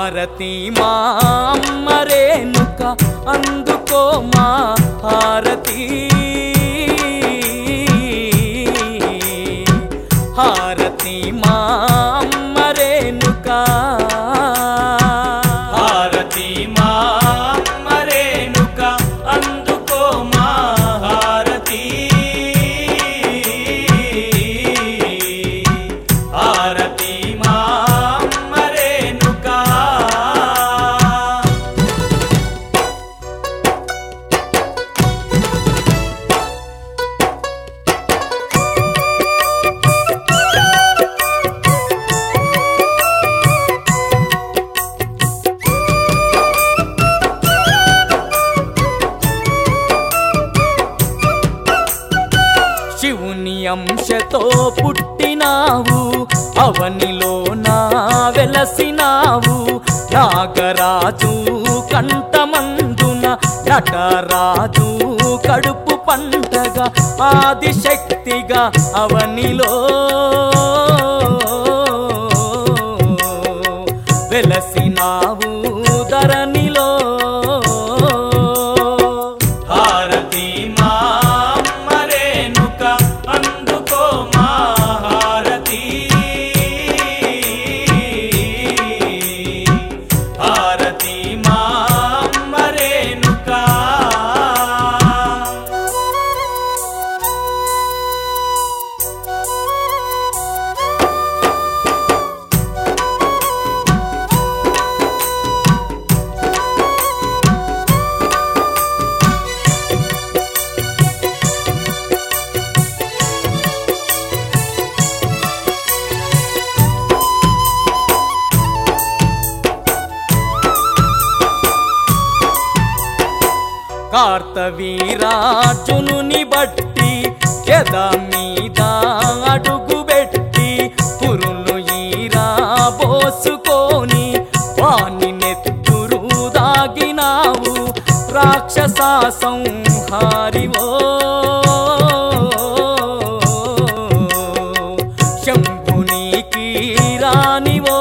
హారతి మా అమ్మ రేణుక అందుకో మా హారతి హారతి మా అమ్మ రేణుక హారతి మా అమ్మ రేణుక అందుకో మా హారతి హారతి మా అమ్మ రేణుక శివుని అంశతో పుట్టినావు అవనిలో నా వెలసినావు నాగరాజు కంఠమందున నటరాజు కడుపు పంటగా ఆదిశక్తిగా అవనిలో వెలసినావు ధరణిలో హారతి మా అమ్మ రేణుక అందుకో మా హారతి హారతి మా అమ్మ రేణుక కార్తవీరాజునుని బట్టి ఎద మీద అడుగు పెట్టి పురులు ఈరా పోసుకొని వాణి నెత్తురు దాగినావు రాక్షస సంహారివో శంభునికి రానివో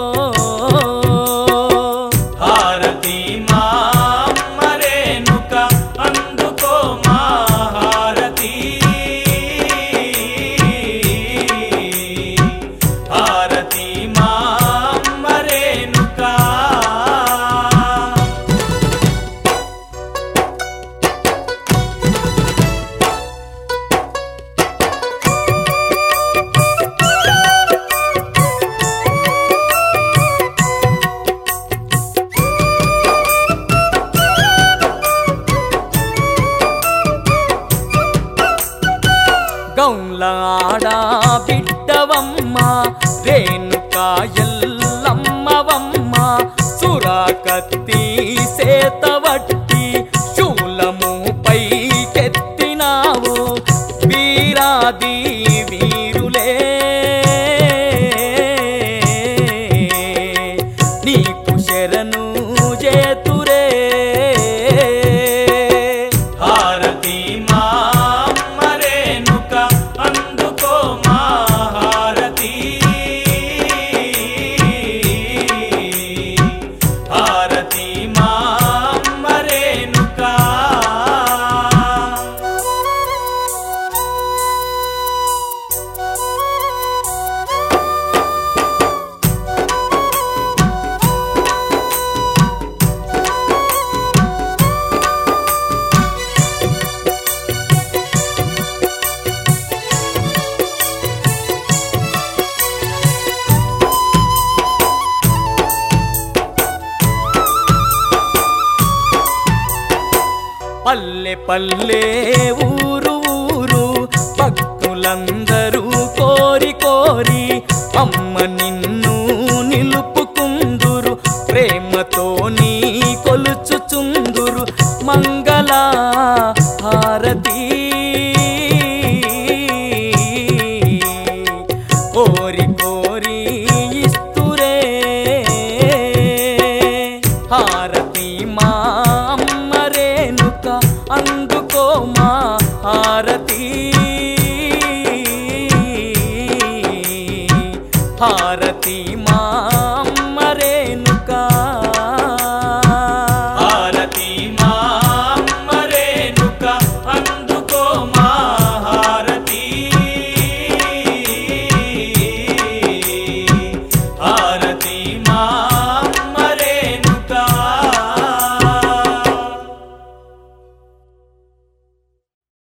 హారతి మా అమ్మ రేణుక అందుకో మా హారతి హారతి మా అమ్మ రేణుక గౌలాడ బిడ్డవమ్మ రేణుకా ఎల్లమ్మవమ్మ సురాకత్తి సేతవట్టి శూలము పైకెత్తినావు వీరాది వీరులే నీకు శరణు చేతురే హారతి మా అమ్మ రేణుక అందుకో మా హారతి హారతి మా అమ్మ రేణుక పల్లె పల్లె ఊరు ఊరు భక్తులందరూ కోరి కోరి అమ్మ నిన్ను నిలుపుకుందురు ప్రేమతో నీ కొలుచుచుందురు మంగళ హారతి కోరి కోరి ఇస్తురే హారతి మా అమ్మ రేణుక అందుకో మా హారతి హారతి మా